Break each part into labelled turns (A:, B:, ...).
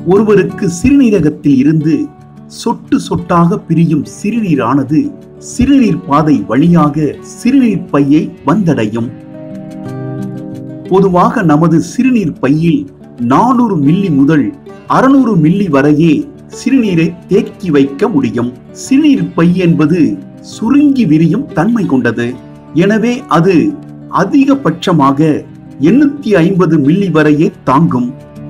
A: ஒருவருக்கு சிறுநீரகத்தில் இருந்து சொட்டு சொட்டாக பிரியும் சிறுநீரானது சிறுநீர் பாதை வழியாக சிறுநீர் பையை வந்தடையும் பொதுவாக நமது சிறுநீர் பையில் நானூறு மில்லி முதல் அறுநூறு மில்லி வரையே சிறுநீரை தேக்கி வைக்க முடியும் சிறுநீர் பை என்பது சுருங்கி விரியும் தன்மை கொண்டது எனவே அது அதிகபட்சமாக எண்ணூத்தி ஐம்பது மில்லி வரையே தாங்கும்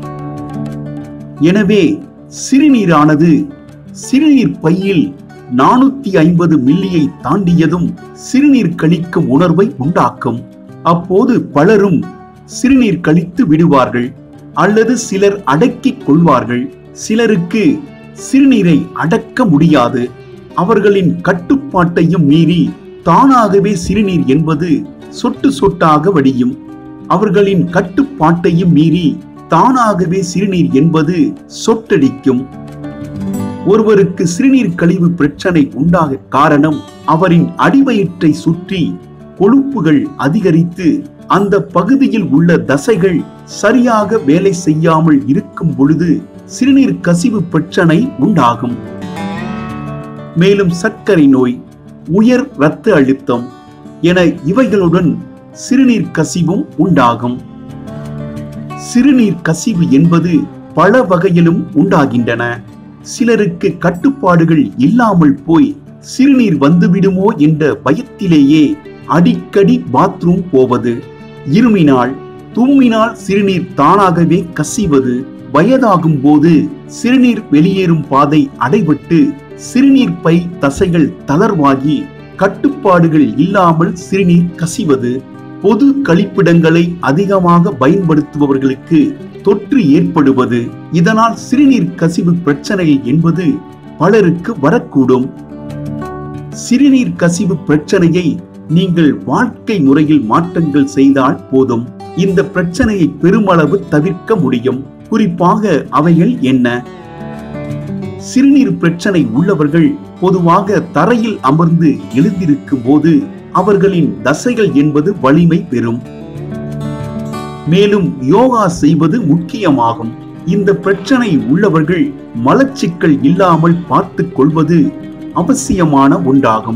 A: எனவே சிறுநீரானது சிறுநீர் பையில் நானூத்தி ஐம்பது மில்லியை தாண்டியதும் சிறுநீர் கழிக்கும் உணர்வை உண்டாக்கும் அப்போது பலரும் சிறுநீர் கழித்து விடுவார்கள் அல்லது சிலர் அடக்கிக் கொள்வார்கள் சிலருக்கு சிறுநீரை அடக்க முடியாது அவர்களின் கட்டுப்பாட்டையும் மீறி தானாகவே சிறுநீர் என்பது சொட்டு சொட்டாக வடியும் அவர்களின் கட்டுப்பாட்டையும் மீறி தானாகவே சிறுநீர் என்பது சொட்டடிக்கும் ஒருவருக்கு சிறுநீர் கழிவு பிரச்சனை உண்டாக காரணம் அவரின் அடிவயிற்றை சுற்றி கொழுப்புகள் அதிகரித்து அந்த பகுதியில் உள்ள தசைகள் சரியாக வேலை செய்யாமல் இருக்கும் பொழுது சிறுநீர் கசிவு பிரச்சனை உண்டாகும் மேலும் சர்க்கரை நோய் உயர் இரத்த அழுத்தம் என இவைகளுடன் சிறுநீர் கசிவும் உண்டாகும் சிறுநீர் கசிவு என்பது பல வகையிலும் உண்டாகின்றன சிலருக்கு கட்டுப்பாடுகள் இல்லாமல் போய் சிறுநீர் வந்துவிடுமோ என்ற பயத்திலேயே அடிக்கடி பாத்ரூம் போவது இருமினால் தும்மினால் சிறுநீர் தானாகவே கசிவது வயதாகும் போது சிறுநீர் வெளியேறும் பாதை அடைபட்டு சிறுநீர் பை தசைகள் தளர்வாகி கட்டுப்பாடுகள் இல்லாமல் சிறுநீர் கசிவது பொது கழிப்பிடங்களை அதிகமாக பயன்படுத்துபவர்களுக்கு தொற்று ஏற்படுவது இதனால் சிறுநீர் கசிவு பிரச்சனை என்பது பலருக்கு வரக்கூடும் சிறுநீர் கசிவு பிரச்சனையை நீங்கள் வாழ்க்கை முறையில் மாற்றங்கள் செய்தால் போதும் இந்த பிரச்சனையை பெருமளவு தவிர்க்க முடியும் குறிப்பாக அவைகள் என்ன சிறுநீர் பிரச்சனை உள்ளவர்கள் பொதுவாக தரையில் அமர்ந்து எழுந்திருக்கும் போது அவர்களின் தசைகள் என்பது வலிமை பெறும் மேலும் யோகா செய்வது முக்கியமாகும் இந்த பிரச்சனை உள்ளவர்கள் மலச்சிக்கல் இல்லாமல் பார்த்துக் கொள்வது அவசியமான ஒன்றாகும்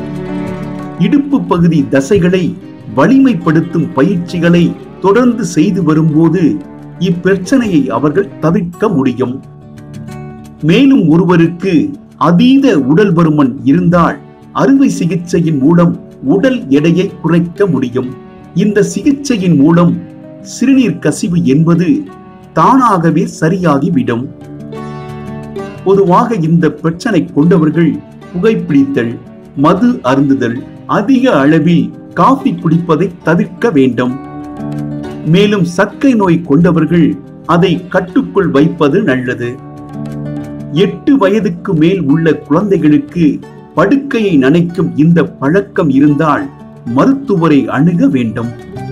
A: இடுப்பு பகுதி தசைகளை வலிமைப்படுத்தும் பயிற்சிகளை தொடர்ந்து செய்து வரும்போது இப்பிரச்சனையை அவர்கள் தவிர்க்க முடியும் மேலும் ஒருவருக்கு அதீத உடல் பருமன் இருந்தால் அறுவை சிகிச்சையின் மூலம் உடல் எடையை குறைக்க முடியும் இந்த சிகிச்சையின் மூலம் சிறுநீர் கசிவு என்பது தானாகவே சரியாகிவிடும் பொதுவாக இந்த பிரச்சனை கொண்டவர்கள் புகைப்பிடித்தல் மது அருந்துதல் அதிக அளவில் காஃபி குடிப்பதை தவிர்க்க வேண்டும் மேலும் சர்க்கரை நோய் கொண்டவர்கள் அதை கட்டுக்குள் வைப்பது நல்லது எட்டு வயதுக்கு மேல் உள்ள குழந்தைகளுக்கு படுக்கையை நனைக்கும் இந்த பழக்கம் இருந்தால் மருத்துவரை அணுக வேண்டும்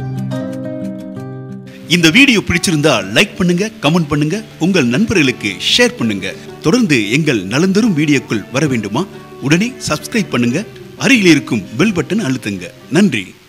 B: இந்த வீடியோ பிடிச்சிருந்தா லைக் பண்ணுங்க கமெண்ட் பண்ணுங்க உங்கள் நண்பர்களுக்கு ஷேர் பண்ணுங்க தொடர்ந்து எங்கள் நலந்தரும் வீடியோக்குள் வர வேண்டுமா உடனே சப்ஸ்கிரைப் பண்ணுங்க அருகில் இருக்கும் பெல் பட்டன் அழுத்துங்க நன்றி